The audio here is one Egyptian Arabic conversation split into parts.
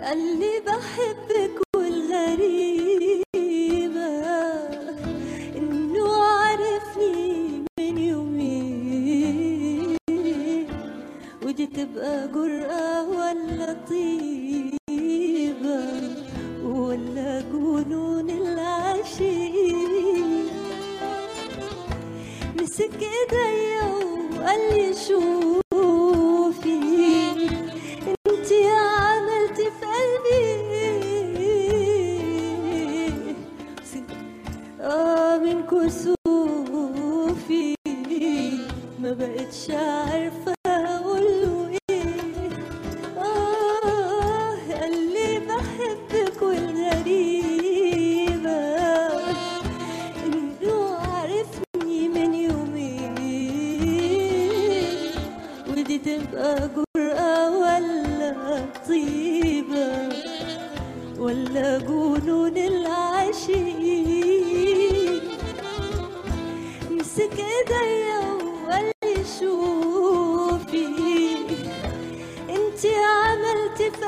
قال لي بحبك والغريبة إنه عرفني من يومين ودي تبقى جرأة ولا طيبة ولا جنون العاشقين مسك ايديا وقال لي شوفي انتي عملتي في قلبي اه من كسوفي ما بقتش عارفة اقوله ايه اه قال لي بحبك والغريبة انه عرفني من يومين ودي تبقى جرأة ولا طيبة ولا جنون العاشقين مسك ايديا وقال لي شوفي انتي عملتي في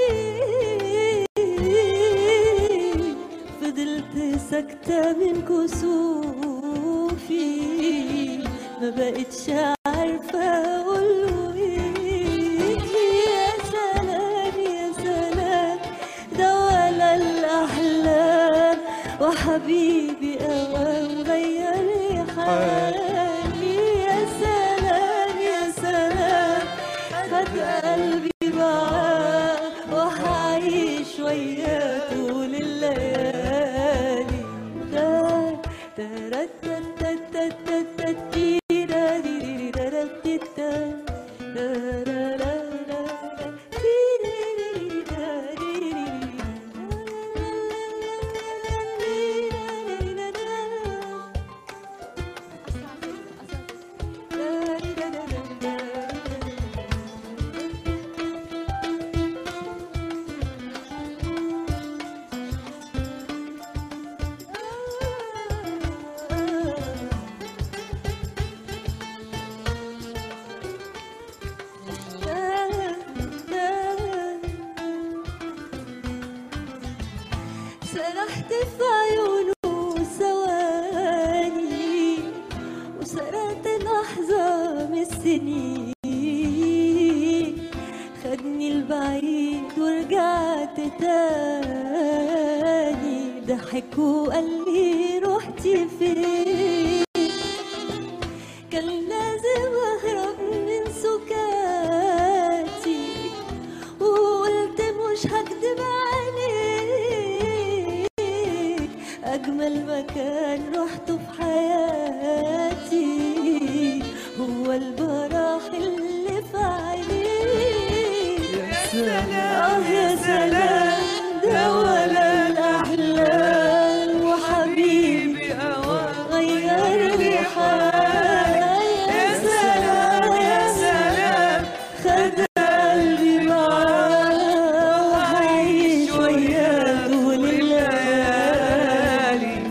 قلبي فضلت ساكتة من كسوفي ما بقتش عارفة أقوله إيه يا سلام يا سلام ده ولا الأحلام وحبيبي أوام غير لي حالي يا سلام يا سلام خد قلبي معاه وهعيش وياه طول الليالي دا- دا- دا- دا- دا- دا- دا- دي- دا- دي- دي- دا- دا- دي- دا- دا- دا- دا- دا- دي- دي- دي- دا- دي- دي- سرحت في عيونه ثواني وسرقت لحظة من السنين خدني البعيد ورجعت تاني ضحك وقال لي رحتي فين كان لازم اهرب من سكاتي وقلت مش هكدب عليك اجمل مكان رحته في حياتي هو البراح اللي في عينيك يا سلام اه يا سلام ده ولا الاحلام وحبيبي غير لي حالي يا سلام يا سلام خد قلبي معاه وهعيش وياه طول الليالي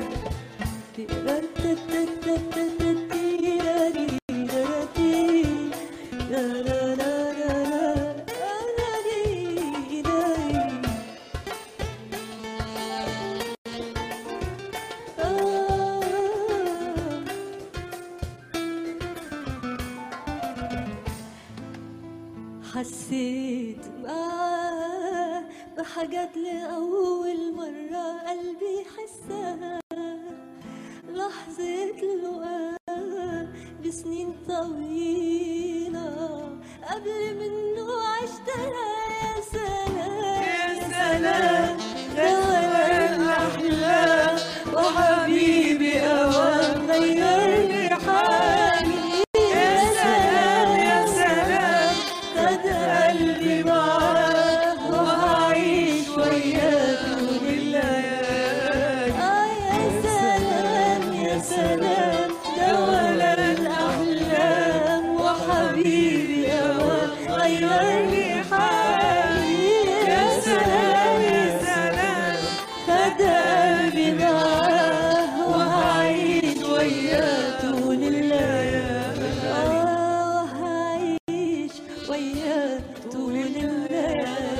حسيت معاه بحاجات لأول مرة قلبي حسها لحظة لقاء بسنين طويلة قبل منه عشتها يا سلام يا سلام ده ولا الأحلام وحبيبي أوام غير لي حالي يا سلام يا سلام خد قلبي معاه وهعيش وياه طول الليالي آه يا سلام يا سلام ده ولا الأحلام وحبيبي أوام غير لي حالي يا سلام يا سلام خد قلبي معاه وهعيش وياه طول الليالي آه وهعيش وياه طول الليالي